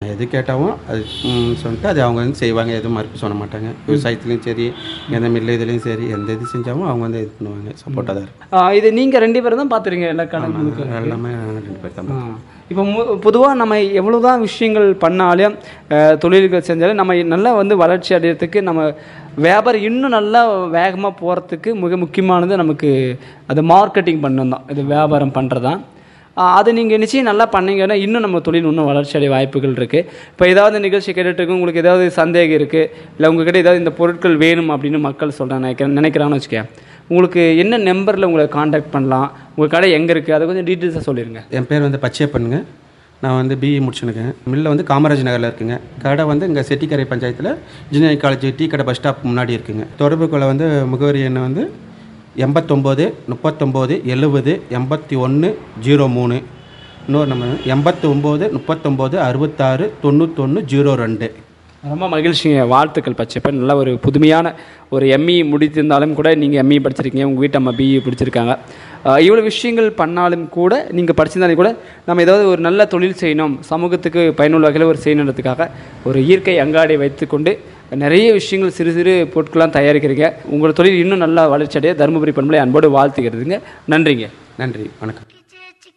எது கேட்டாலும் அது ம், சொல்லிட்டு அது அவங்க வந்து செய்வாங்க எதுவும் மறுப்பு சொல்ல மாட்டாங்க விவசாயத்துலேயும் சரி எந்த மில்ல இதுலேயும் சரி எந்த இது செஞ்சாலும் அவங்க வந்து இது பண்ணுவாங்க சப்போர்ட்டாக தான் இருக்கும் ஆ, இது நீங்கள் ரெண்டு பேரும் தான் பார்த்துருங்க எல்லா கணக்கு எல்லாமே நாங்கள் ரெண்டு பேர் தான் பார்ப்போம். இப்போ பொதுவாக நம்ம எவ்வளோ தான் விஷயங்கள் பண்ணாலும் அஹ், தொழில்கள் செஞ்சாலும் நம்ம நல்லா வந்து வளர்ச்சி அடையிறதுக்கு நம்ம வியாபாரம் இன்னும் நல்லா வேகமாக போகிறதுக்கு மிக முக்கியமானது நமக்கு அது மார்க்கெட்டிங் பண்ணணும் தான் இது வியாபாரம் பண்ணுறது தான் அது நீங்கள் நிச்சயம் நல்லா பண்ணீங்கன்னா இன்னும் நம்ம தொழில் இன்னும் வளர்ச்சி அடைய வாய்ப்புகள் இருக்குது இப்போ ஏதாவது நிகழ்ச்சி கேட்டுட்டு இருக்கு உங்களுக்கு ஏதாவது சந்தேகம் இருக்குது இல்லை உங்ககிட்ட ஏதாவது இந்த பொருட்கள் வேணும் அப்படின்னு மக்கள் சொல்கிறாங்க நினைக்கிறேன் நினைக்கிறாங்கன்னு வச்சுக்கேன் உங்களுக்கு என்ன நம்பரில் உங்களை காண்டாக்ட் பண்ணலாம் உங்கள் கடை எங்கே இருக்குது அதை கொஞ்சம் டீட்டெயில்ஸாக சொல்லிடுங்க என் பேர் வந்து பச்சையப்பனுங்க நான் வந்து பிஇ முடிச்சுனுக்கேன் மில்ல வந்து காமராஜ் நகரில் இருக்குங்க கடை வந்து இங்கே செட்டிக்கரை பஞ்சாயத்தில் இன்ஜினியரிங் காலேஜ் டீ கடை பஸ் ஸ்டாப் முன்னாடி இருக்குங்க தொடர்புக்குள்ள வந்து முகவரி எண்ணை வந்து எண்பத்தொம்போது முப்பத்தொம்போது எழுபது எண்பத்தி ஒன்று ஜீரோ மூணு இன்னொரு நம்ம எண்பத்தி ஒம்பது முப்பத்தொம்போது அறுபத்தாறு தொண்ணூத்தொன்று ஜீரோ ரெண்டு ரொம்ப மகிழ்ச்சிங்க வாழ்த்துக்கள் பச்சைப்பன் நல்ல ஒரு புதுமையான ஒரு எம்இ முடித்திருந்தாலும் கூட நீங்கள் எம்இ படிச்சிருக்கீங்க உங்கள் வீட்டு அம்மா பிஇ படிச்சிருக்காங்க அஹ் இவ்வளோ விஷயங்கள் பண்ணாலும் கூட நீங்கள் படிச்சிருந்தாலும் கூட நம்ம ஏதாவது ஒரு நல்ல தொழில் செய்யணும் சமூகத்துக்கு பயனுள்ள வகையில் ஒரு செய்யணுன்றதுக்காக ஒரு இயற்கை அங்காடி வைத்துக்கொண்டு நிறைய விஷயங்கள் சிறு சிறு பொருட்கள்லாம் தயாரிக்கிறீங்க உங்களோட தொழில் இன்னும் நல்லா வளர்ச்சி அடைய தருமபுரி பண்பலை அன்போடு வாழ்த்துக்கிறதுங்க நன்றிங்க நன்றி வணக்கம்